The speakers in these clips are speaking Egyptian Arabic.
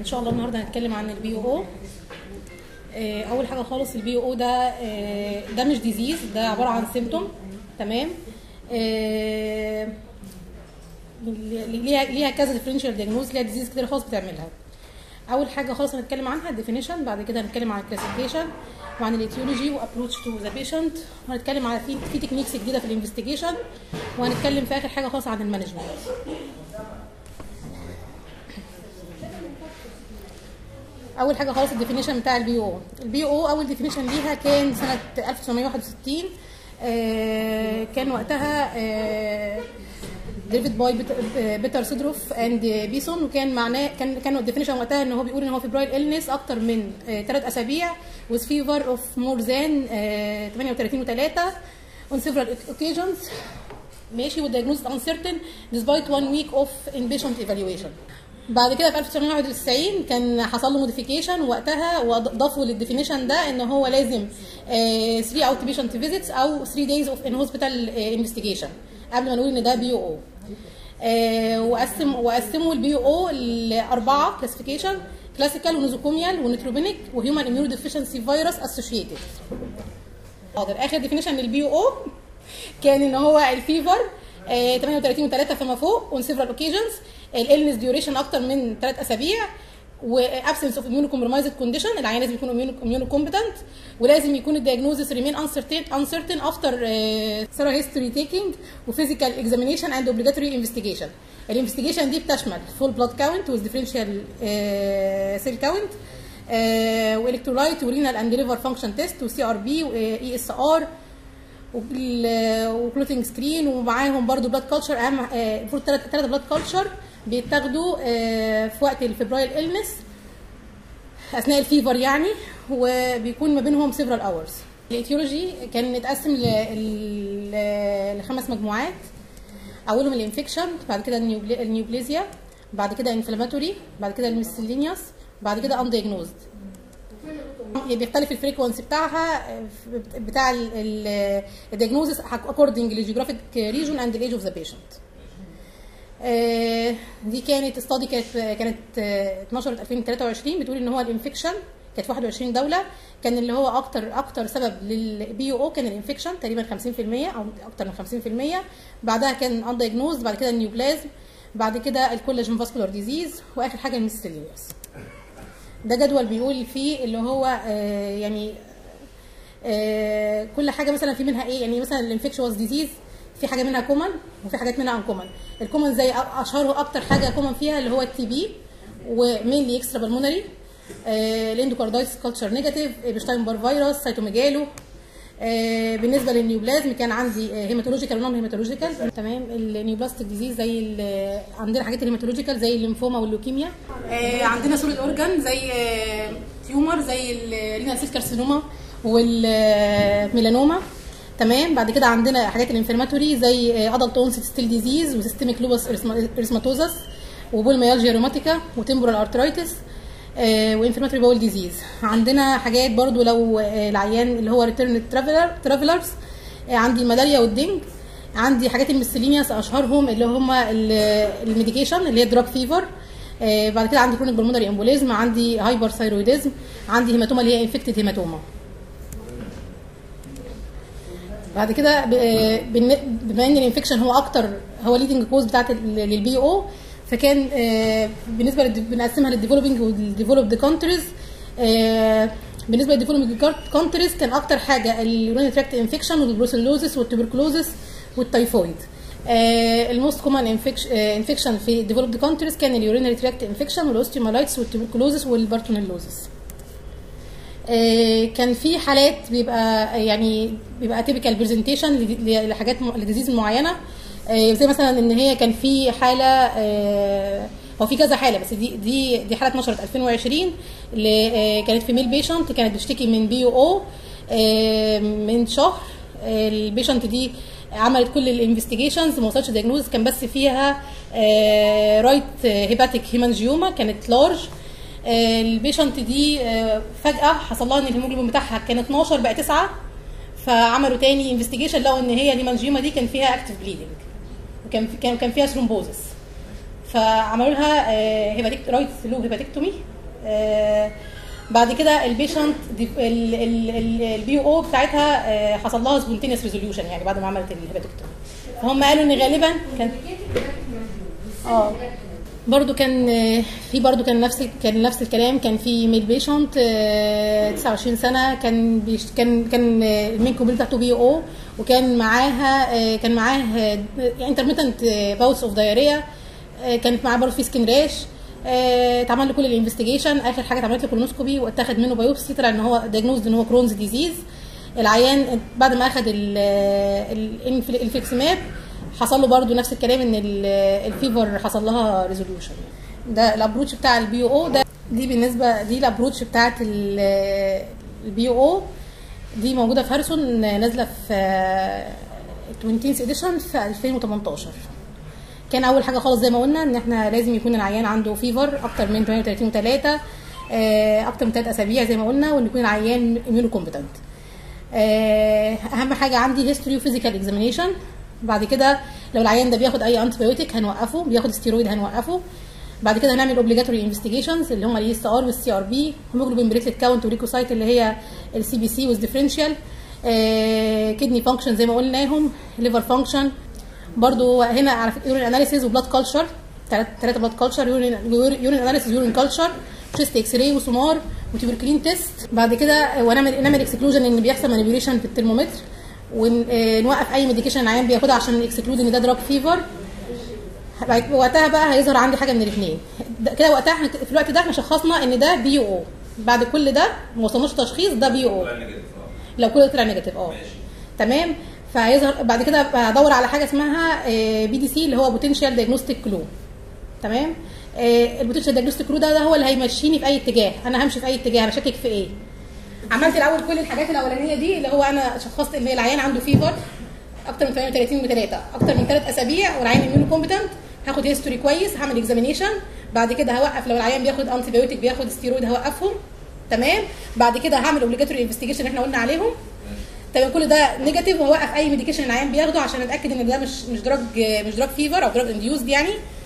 ان شاء الله النهارده هنتكلم عن البي او اول حاجه خالص البي او ده آه، ده مش ديزيز ده عباره عن سيمتوم تمام آه، ليها ليها كذا ديفرنشال دياجنوز ليها ديزيز كتير خالص بتعملها اول حاجه خالص هنتكلم عنها الديفينيشن بعد كده هنتكلم عن الكلاسيفيكيشن وعن الايتيولوجي وابروتش تو ذا بيشنت وهنتكلم على في في تكنيكس جديده في الانفستيجيشن وهنتكلم في اخر حاجه خالص عن المانجمنت اول حاجه خالص الديفينيشن بتاع البي او البي او اول ديفينيشن ليها كان سنه 1961 آه، كان وقتها ديفيد باي بيتر سيدروف اند بيسون وكان معناه كان كان الديفينيشن وقتها ان هو بيقول ان هو فيبرايل النس اكتر من ثلاث اسابيع with fever of more than آه، 38 و3 on several occasions ماشي والdiagnosis uncertain despite one week of inpatient evaluation بعد كده في 1991 كان حصل له موديفيكيشن وقتها وضافوا للديفينيشن ده ان هو لازم 3 اوت بيشنت فيزيتس او 3 دايز اوف ان هوسبيتال انفستيجيشن قبل ما نقول ان ده بي او وقسم وقسموا البي او لاربعه كلاسيفيكيشن كلاسيكال ونوزوكوميال ونيتروبينيك وهيومن اميونو ديفيشنسي فيروس اسوشيتد حاضر اخر ديفينيشن للبي او كان ان هو الفيفر 38 و3 فما فوق اون سيفرال اوكيجنز الالنس ديوريشن اكتر من 3 اسابيع وابسنس اوف اميونو كومبرومايزد كونديشن العيان لازم يكون اميونو كومبتنت ولازم يكون الدياجنوزس ريمين انسرتين انسرتين افتر سيرا هيستوري تيكينج وفيزيكال اكزامينيشن اند اوبليجاتوري انفستيجيشن الانفستيجيشن دي بتشمل فول بلاد كاونت وذ ديفرنشال سيل كاونت والكترولايت ورينال اند ليفر فانكشن تيست وسي ار بي واي اس ار وكلوتنج سكرين ومعاهم برضو بلاد كلتشر اهم المفروض ثلاث ثلاث بلاد كلتشر بيتاخدوا في وقت الفبرايل النس اثناء الفيفر يعني وبيكون ما بينهم سيفرال اورز الايتيولوجي كان متقسم لخمس مجموعات اولهم الانفكشن بعد كده النيوبليزيا بعد كده انفلاماتوري بعد كده الميسلينيوس بعد كده اندياجنوزد بيختلف الفريكونسي بتاعها بتاع الدياجنوزس اكوردنج للجيوغرافيك ريجون اند الايج اوف ذا بيشنت دي كانت استادي كانت كانت اتنشرت 2023 بتقول ان هو الانفكشن كانت في 21 دوله كان اللي هو اكتر اكتر سبب للبي او كان الانفكشن تقريبا 50% او اكتر من 50% بعدها كان اندايجنوز بعد كده النيوبلازم بعد كده الكولاجين فاسكولار ديزيز واخر حاجه الميستيليوس ده جدول بيقول فيه اللي هو آه يعني آه كل حاجه مثلا في منها ايه يعني مثلا الانفكشوس ديزيز في حاجه منها كومن وفي حاجات منها ان كومن الكومن زي اشهره اكتر حاجه كومن فيها اللي هو التي بي ومينلي اكسترا بالمونري آه الاندوكاردايتس كلتشر نيجاتيف بيشتاين بار فيروس سيتوميجالو آه بالنسبه للنيوبلازم كان عندي هيماتولوجيكال ونون هيماتولوجيكال تمام النيوبلاستيك ديزيز زي عندنا حاجات الهيماتولوجيكال زي الليمفوما واللوكيميا آه عندنا سوليد اورجان زي آه تيومر زي الرينال سيل كارسينوما والميلانوما تمام بعد كده عندنا حاجات الانفلاماتوري زي ادلت اونست ستيل ديزيز وسيستميك لوبس اريثماتوزس وبولميالجيا روماتيكا وتمبورال ارترايتس وانفلاماتوري باول ديزيز عندنا حاجات برضو لو العيان اللي هو ريتيرن ترافلر ترافلرز عندي الملاريا والدنج عندي حاجات الميسلينياس اشهرهم اللي هم الميديكيشن اللي هي دراج فيفر بعد كده عندي كرونيك بالمونري امبوليزم عندي هايبر ثايرويدزم عندي هيماتوما اللي هي انفكتد هيماتوما بعد كده بما ان الانفكشن هو اكتر هو ليدنج كوز بتاعت للبي او فكان بالنسبه بنقسمها للديفلوبينج والديفلوبد كونتريز بالنسبه للديفلوبينج كونتريز كان اكتر حاجه اليورين تراكت انفكشن والبروسيلوزس والتوبركلوزس والتيفويد الموست كومن انفكشن في الديفلوبد كونتريز كان اليورينري تراكت انفكشن والاوستيومالايتس والتوبركلوزس والبارتونيلوزس كان في حالات بيبقى يعني بيبقى تيبيكال برزنتيشن لحاجات لديزيز معينه زي مثلا ان هي كان في حاله هو في كذا حاله بس دي دي دي حاله اتنشرت 2020 كانت في ميل بيشنت كانت بتشتكي من بي او من شهر البيشنت دي عملت كل الانفستيجيشنز ما وصلتش دياجنوز كان بس فيها رايت هيباتيك هيمانجيوما كانت لارج البيشنت دي فجاه حصل لها ان الهيموجلوبين بتاعها كان 12 بقى 9 فعملوا تاني انفستيجيشن لقوا ان هي الهيمانجيوما دي كان فيها اكتف بليدنج وكان كان كان فيها ثرومبوزس فعملوا لها هيباتيك رايت لوب هيباتيكتومي بعد كده البيشنت البي او بتاعتها آه، حصل لها سبونتينيوس ريزوليوشن يعني بعد ما عملت الهيباتيكتومي فهم قالوا ان غالبا كان اه برضو كان آه، في برضو كان نفس كان نفس الكلام كان في ميل بيشنت 29 سنه كان بيش كان كان آه، المين كومبليت بتاعته بي او وكان معاها آه، كان معاه انترميتنت باوس اوف دايريا كانت معاه برضه في سكين راش آه، اتعمل له كل الانفستيجيشن اخر حاجه اتعملت له كولونوسكوبي واتاخد منه بايوبسي طلع ان هو دايجنوزد ان هو كرونز ديزيز العيان بعد ما اخد الانفليكسماب حصل له برضو نفس الكلام ان ال- الفيفر حصل لها ريزوليوشن ده الابروتش بتاع البي او ده دي بالنسبه دي الابروتش بتاعت البي او دي موجوده في هارسون نازله في 20 اديشن في 2018 كان اول حاجه خالص زي ما قلنا ان احنا لازم يكون العيان عنده فيفر اكتر من 38 و3 اكتر من 3 اسابيع زي ما قلنا وان يكون العيان اميونو كومبتنت اهم حاجه عندي هيستوري وفيزيكال اكزامينيشن بعد كده لو العيان ده بياخد اي انتي بايوتيك هنوقفه بياخد ستيرويد هنوقفه بعد كده هنعمل اوبليجاتوري انفستيجيشنز اللي هم الاي اس ار والسي ار بي هيموجلوبين بريتلت كاونت وريكوسايت اللي هي السي بي سي والديفرنشال كدني فانكشن زي ما قلناهم ليفر فانكشن برضو هنا على فكره يورين اناليسيز وبلاد كلتشر ثلاثه بلاد كلتشر يورين اناليسيز يورين كلتشر تشيست اكس راي وسونار وتيبركلين تيست بعد كده ونعمل نعمل اكسكلوجن ان بيحصل مانيبيوليشن في الترمومتر ونوقف اي ميديكيشن العيان بياخدها عشان اكسكلود ان ده دراج فيفر وقتها بقى هيظهر عندي حاجه من الاثنين كده وقتها احنا في الوقت ده احنا شخصنا ان ده بي او بعد كل ده ما وصلناش تشخيص ده بي او لو كله طلع نيجاتيف اه تمام فهيظهر بعد كده هدور على حاجه اسمها بي دي سي اللي هو بوتنشال دايجنوستيك كلو تمام البوتنشال دايجنوستيك كلو ده, ده هو اللي هيمشيني في اي اتجاه انا همشي في اي اتجاه انا شاكك في ايه عملت الاول كل الحاجات الاولانيه دي اللي هو انا شخصت ان العيان عنده فيفر اكتر من 38 و3 اكتر من 3 اسابيع والعيان اميونو كومبتنت هاخد هيستوري كويس هعمل اكزامينيشن بعد كده هوقف لو العيان بياخد انتي بايوتيك بياخد ستيرويد هوقفهم تمام بعد كده هعمل اوبليجاتوري انفستيجيشن اللي احنا قلنا عليهم تمام كل ده نيجاتيف وهوقف اي ميديكيشن العيان بياخده عشان اتاكد ان ده مش مش دراج مش دراج فيفر او دراج انديوزد يعني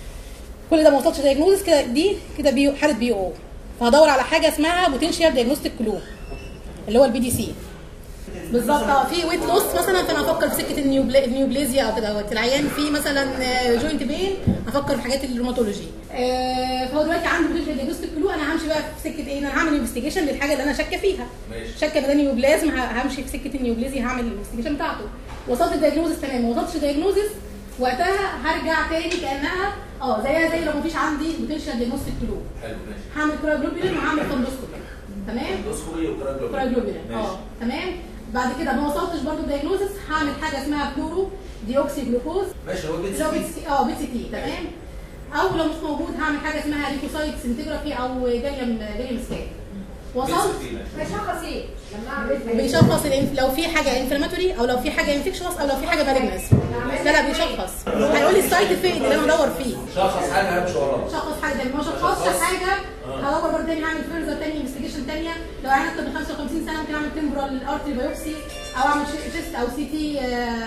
كل ده ما وصلش دايجنوزس كده دي كده بي حاله بي او فهدور على حاجه اسمها بوتنشال دايجنوستيك كلو اللي هو البي دي سي بالظبط اه في ويت لوس مثلا فانا افكر في سكه النيوبلا- النيوبليزيا او كده اهوت. العيان في مثلا جوينت بين افكر في حاجات الروماتولوجي آه، فهو دلوقتي عنده بوتنشال دايجنوستيك كلو انا همشي بقى في سكه ايه انا هعمل انفستيجيشن للحاجه اللي انا شاكه فيها ماشي. شاكه ان ده نيوبلازم ه- همشي في سكه النيوبليزيا هعمل الانفستيجيشن بتاعته وصلت الدايجنوزس تمام ما وصلتش الدايجنوزس وقتها هرجع تاني كانها اه زيها زي لو مفيش عندي بوتنشال دايجنوستيك كلو حلو ماشي هعمل كراجلوبولين وهعمل فندوسكوبي تمام اندوسكوبي وكراجلوبين كراجلوبولين اه تمام بعد كده ما وصلتش برضو الدايجنوزس هعمل حاجه اسمها بلورو ديوكسي جلوكوز ماشي هو بيت اللي هو بي سي اه بي سي تي تمام او لو مش موجود هعمل حاجه اسمها ليكوسايت سنتجرافي او جاليوم جاليوم سكان وصلت بشخص ايه؟ لما اعمل بيشخص الانف... لو في حاجه انفلاماتوري او لو في حاجه انفكشوس او لو في حاجه مالجنس لا لا بيشخص هيقول لي السايد افكت اللي انا بدور فيه شخص حاجه همشي وراه شخص حاجه تانية ما شخصش شخص. حاجه آه. هدور برضه تاني هعمل فيرزر تاني انفستيجيشن تانية لو انا اكتر من 55 سنه ممكن اعمل تمبرال ارتري بايوبسي او اعمل شيست او سي تي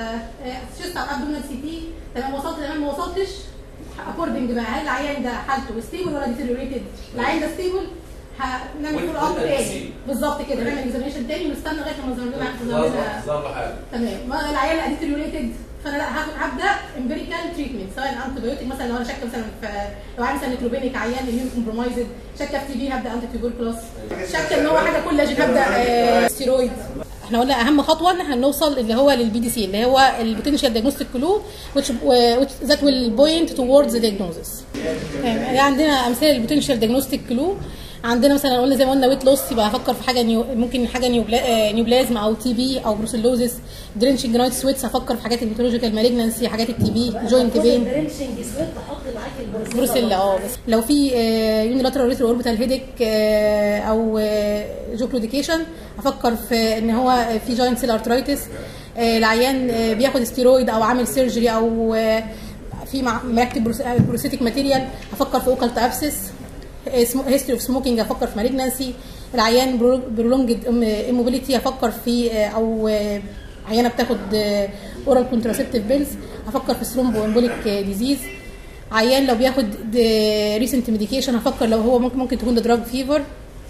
شيست او ابدومينال سي تي تمام وصلت تمام ما وصلتش اكوردنج بقى هل العيان ده حالته ستيبل ولا ديتيريوريتد العيان ده ستيبل هنعمل وانت- فول اب وانت تاني هتسيب. بالظبط كده نعمل اكزامينشن تاني ونستنى لغايه لما يظهر لنا يظهر ظهر لنا ظهر حاجه تمام ما العيال اديتريوريتد فانا لا هاخد هبدا امبيريكال تريتمنت سواء انتي بايوتيك مثلا لو انا شاكه مثلا في لو عندي مثلا نيتروبينيك عيان اميون كومبرومايزد شاكه في تي بي هبدا انتي تيوبركلوس شاكه ان هو حاجه كولاجين هبدا آه، ستيرويد احنا قلنا اهم خطوه ان احنا نوصل اللي هو للبي دي سي اللي هو البوتنشال دايجنوستيك كلو which which that will point towards the diagnosis يعني عندنا امثله للبوتنشال دايجنوستيك كلو عندنا مثلا قلنا زي ما قلنا ويت لوس يبقى افكر في حاجه نيو ممكن حاجه نيوبلا آه، نيوبلازم او تي بي او بروسيلوزيس درينشنج نايت سويتس افكر في حاجات البيتولوجيكال مالجنسي حاجات التي بي جوينت بين درينشنج سويت احط معاك البروسيلا بروسيلا اه بس لو في يونيلاترال ريترو اوربيتال هيديك او جوكلوديكيشن افكر في ان هو في جوينت سيل ارترايتس العيان آه، بياخد ستيرويد او عامل سيرجري او آه، في مع- مركب بروسيتيك ماتيريال افكر في اوكالت ابسس هيستوري اوف سموكينج افكر في مالجنسي العيان برولونجد اموبيليتي افكر في آه، او آه، عيانه بتاخد اورال كونتراسبتيف بيلز افكر في ثرومبو امبوليك ديزيز عيان لو بياخد ريسنت ميديكيشن هفكر لو هو ممكن ممكن تكون ده دراج فيفر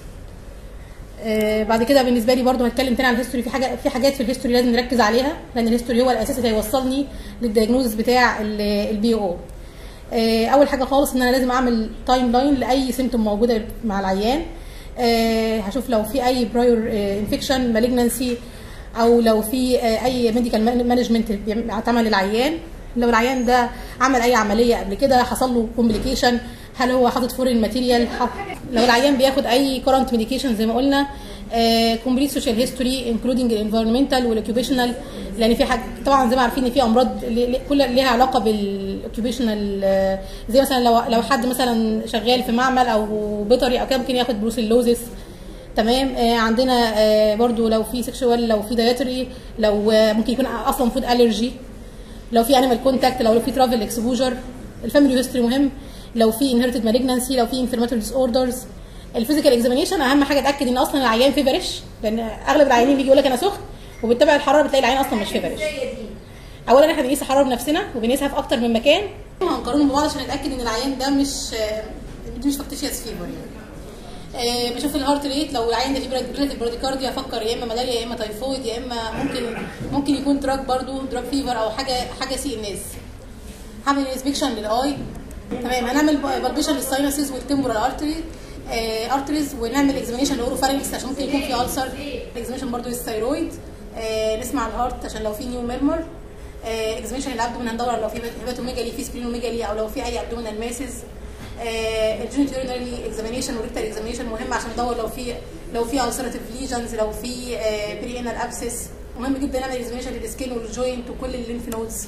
آه، بعد كده بالنسبه لي برضو هتكلم تاني عن الهيستوري في حاجه في حاجات في الهيستوري لازم نركز عليها لان الهيستوري هو الاساس اللي هيوصلني للدياجنوزس بتاع البي او اول حاجه خالص ان انا لازم اعمل تايم لاين لاي سيمتوم موجوده مع العيان آه، هشوف لو في اي برايور انفكشن مالجنسي او لو في آه، اي ميديكال مانجمنت اتعمل للعيان لو العيان ده عمل اي عمليه قبل كده حصل له كومبليكيشن هل هو حاطط فورين ماتيريال لو العيان بياخد اي كورنت ميديكيشن زي ما قلنا كومبليت سوشيال هيستوري انكلودنج الانفيرمنتال والاوكيوبيشنال لان في حاجه طبعا زي ما عارفين ان في امراض ل- ل- كل ليها علاقه بالاوكيوبيشنال زي مثلا لو لو حد مثلا شغال في معمل او بيطري او كده ممكن ياخد بروسيلوزيس تمام آه عندنا آه برضو لو في سيكشوال لو في دايتري لو آه ممكن يكون اصلا فود الرجي لو في انيمال كونتاكت لو في ترافل اكسبوجر الفاميلي هيستوري مهم لو في انهيرتد مالجنسي لو في انفلاماتوري ديس اوردرز الفيزيكال اكزامينيشن اهم حاجه اتاكد ان اصلا العيان فيفرش لان اغلب العيانين بيجي يقول لك انا سخن وبتتابع الحراره بتلاقي العيان اصلا مش فيفرش اولا احنا بنقيس الحراره بنفسنا وبنقيسها في اكتر من مكان هنقارنهم ببعض عشان نتاكد ان العيان ده مش دي مش فاكتيشيوس فيفر يعني آه، بشوف الهارت ريت لو العيان ده فيه بريلاتيف بروديكارديا افكر يا اما ملاريا يا اما تايفويد يا اما ممكن ممكن يكون دراج برضو دراج فيفر او حاجه حاجه سي ان اس هعمل انسبكشن للاي تمام هنعمل بالبيشن للساينسز والتمبرال ارتري ارتريز ونعمل اكزامينشن لاوروفارينكس عشان ممكن يكون في السر اكزامينشن برضو للثايرويد آه، نسمع الهارت عشان لو في نيو ميرمر اكزامينشن الابدومين هندور لو في هيباتوميجالي في سبلينوميجالي او لو في اي ابدومينال ماسز الجينيت يورينري اكزامينشن والريكتال اكزامينشن مهم عشان ندور لو في لو في ulcerative ليجنز لو في بري انال ابسس مهم جدا نعمل اكزامينشن للسكين والجوينت وكل الليمف نودز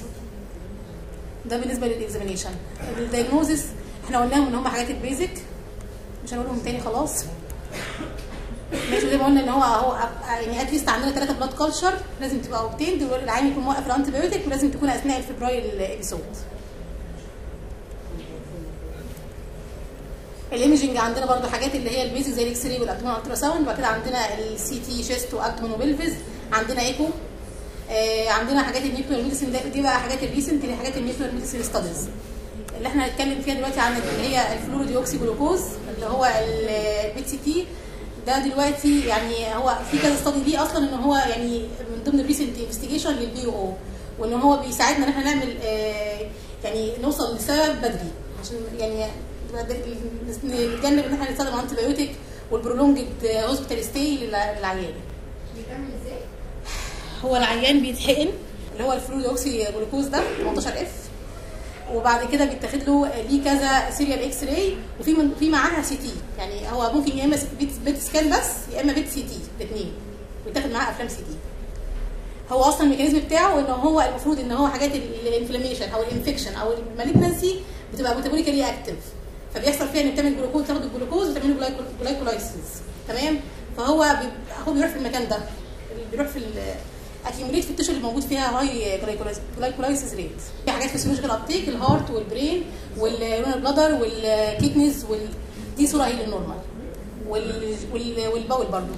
ده بالنسبه للاكزامينشن الدايجنوزس احنا قلناهم ان هم حاجات البيزك مش هنقولهم تاني خلاص ماشي زي ما قلنا ان هو هو يعني اتليست عندنا ثلاثه بلاد كلتشر لازم تبقى اوبتيند العين يكون موقف الانتي بايوتيك ولازم تكون اثناء الفبرايل ابيسود الايمجنج عندنا برضو حاجات اللي هي البيزك زي الاكس راي والابدومين الترا ساوند وبعد كده عندنا السي تي شيست وابدومين وبلفز عندنا ايكو آه عندنا حاجات النيوكلير ميديسن دي بقى حاجات الريسنت اللي حاجات النيوكلير ميديسن ستاديز اللي احنا هنتكلم فيها دلوقتي عن اللي هي الفلورو ديوكسي جلوكوز اللي هو البي سي تي ده دلوقتي يعني هو في كذا ستادي ليه اصلا ان هو يعني من ضمن الريسنت انفستيجيشن للبي او وان هو بيساعدنا ان احنا نعمل آه يعني نوصل لسبب بدري عشان يعني نتجنب ان احنا نستخدم انتي بايوتيك والبرولونجد هوسبيتال ستي للعيان بيتعمل ازاي؟ هو العيان بيتحقن اللي هو الفلويد اوكسي جلوكوز ده 18 اف وبعد كده بيتاخد له ليه كذا سيريال اكس راي وفي من في معاها سي تي يعني هو ممكن يا اما بيت, بيت سكان بس يا اما بيت سي تي الاثنين ويتاخد معاه افلام سي تي هو اصلا الميكانيزم بتاعه ان هو المفروض ان هو حاجات الانفلاميشن او الانفكشن او المالجنسي بتبقى ميتابوليكالي اكتف فبيحصل فيها ان بتعمل جلوكوز تاخد الجلوكوز وتعمل له جلايكولايسيس تمام فهو بي- هو بيروح في المكان ده بيروح في اكيموليت في التشو اللي موجود فيها هاي جلايكولايسيس ريت في حاجات فيسيولوجيكال ابتيك الهارت والبرين والرونال بلادر والكيدنيز وال... دي صوره هي للنورمال وال... وال... والبول برضه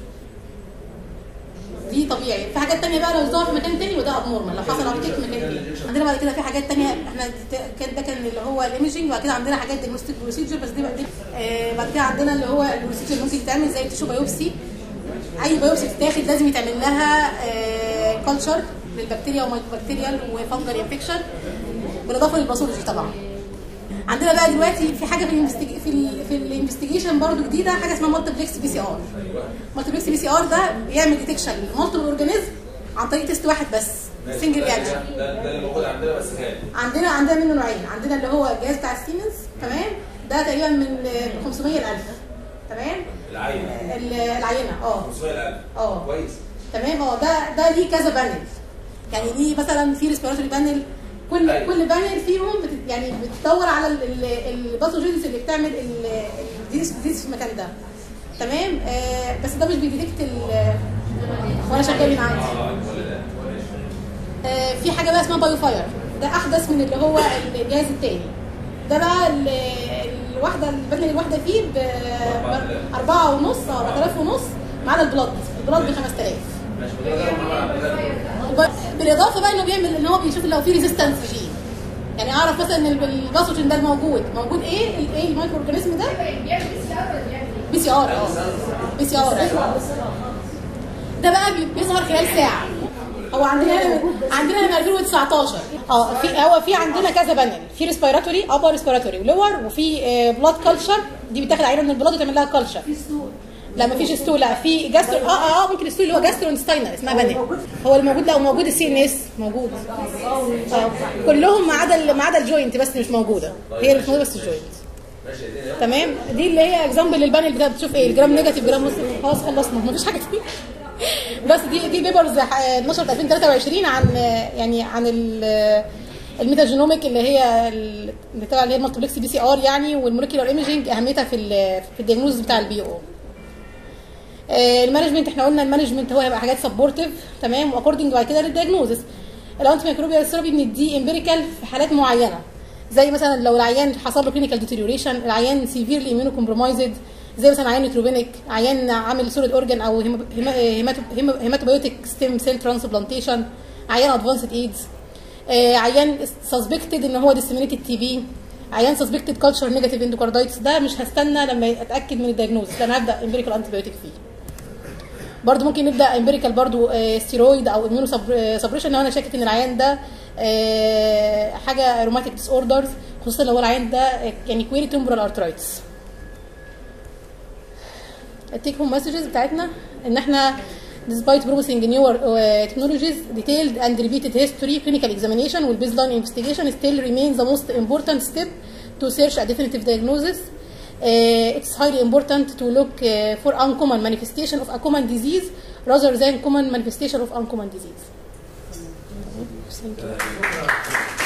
دي طبيعي في حاجات تانية بقى لو ظهر في مكان تاني وده ابنورمال لو حصل ابتيك في مكان تاني عندنا بعد كده في حاجات تانية احنا ده- كان ده كان اللي هو الايمجنج وبعد كده عندنا حاجات ديجنوستيك بروسيجر بس دي بقى دي آه بعد كده عندنا اللي هو البروسيجر اللي ممكن يتعمل زي التيشو بايوبسي اي بايوبسي تتاخد لازم يتعمل لها كلتشر للبكتيريا ومايكروبكتيريال وفانجل انفكشن بالاضافه للباثولوجي طبعا عندنا بقى دلوقتي في حاجه في الانفستيج... في ال... في الانفستيجيشن برضو جديده حاجه اسمها مالتيبلكس بي سي ار مالتيبلكس بي سي ار ده بيعمل ديتكشن للمالتيبل اورجانيزم عن طريق تيست واحد بس سنجل رياكشن ده ده اللي موجود عندنا بس غالي عندنا عندنا منه نوعين عندنا اللي هو الجهاز بتاع السيمنز تمام ده تقريبا من 500 ل 1000 تمام العين ال- العينه اه 500000 اه كويس تمام اه ده ده ليه كذا بانل يعني ليه مثلا في ريسبيراتوري بانل كل أيوة. كل بانل فيهم بت يعني بتدور على الباثوجينز اللي بتعمل الديس ديس في المكان ده تمام آه بس ده مش بيديتكت ال- وانا شغال من عندي اه ولا ده آه، في حاجه بقى اسمها بايو فاير ده احدث من اللي هو الجهاز التاني ده بقى ال- الواحده البدله الواحده فيه ب ب- أربعة ونص او 4000 ونص ما عدا البلاد البلاد ب 5000 ماشي وده ده محمد عبد الغني. وب- بالاضافه بقى انه بيعمل ان هو بيشوف لو في ريزيستنس جين يعني اعرف مثلا ان الباسوجين ده موجود موجود ايه ال- ايه المايكرو اورجانيزم ده بي سي ار اه بي سي ار ايوه ده بقى بي- بيظهر خلال ساعه هو عندنا هنا عندنا هنا 2019 اه في هو في عندنا كذا بانل في ريسبيراتوري ابر ريسبيراتوري ولور وفي بلاد كلتشر دي بتاخد عينه من البلاد وتعمل لها كلتشر لا ما فيش ستول لا في جاسترو اه اه ممكن الستول اللي هو جاسترو انستاينر اسمها بانل هو الموجود لا وموجود السي ان اس موجود آه. كلهم ما عدا ال- ما عدا الجوينت بس مش موجوده هي اللي مش موجوده بس الجوينت ماشي يا دنيا تمام دي اللي هي اكزامبل للبانل بتاع بتشوف ايه الجرام نيجاتيف جرام بوزيتيف خلاص خلصنا مفيش حاجه تانية بس دي دي بيبرز اتنشرت 2023 عن آه، يعني عن ال- الميتاجينوميك اللي هي ال- بتاع اللي هي المالتيبلكس بي سي ار يعني والموليكيولار ايمجنج اهميتها في ال- في الدياجنوز بتاع البي او آه، المانجمنت احنا قلنا المانجمنت هو هيبقى حاجات سبورتيف تمام واكوردنج بعد كده للدياجنوزس الانتي ميكروبيال ثيرابي بنديه امبيريكال في حالات معينه زي مثلا لو العيان حصل له كلينيكال ديتيريوريشن العيان سيفيرلي اميونو كومبرومايزد زي مثلا عيان نيتروبينيك عيان عامل سوليد اورجان او هيماتوبيوتيك ستيم سيل ترانسبلانتيشن عيان ادفانسد ايدز عيان سسبكتد ان هو ديسيمينيتد تي بي عيان سسبكتد كلتشر نيجاتيف اندوكاردايتس ده مش هستنى لما اتاكد من الدايجنوز ده انا هبدا امبيريكال انتيبيوتيك فيه برضو ممكن نبدا امبيريكال برضو آه، ستيرويد او اميونو سبريشن لو انا شاكك ان العيان ده آه، حاجه روماتيك ديس اوردرز خصوصا لو العيان ده آه، يعني كويري تمبرال ارترايتس التيك هوم مسجز بتاعتنا ان احنا despite promising newer uh, technologies detailed and repeated history clinical examination with baseline investigation still remains the most important step to search a definitive diagnosis uh, it's highly important to look uh, for uncommon manifestation of a common disease rather than common manifestation of uncommon disease Thank you.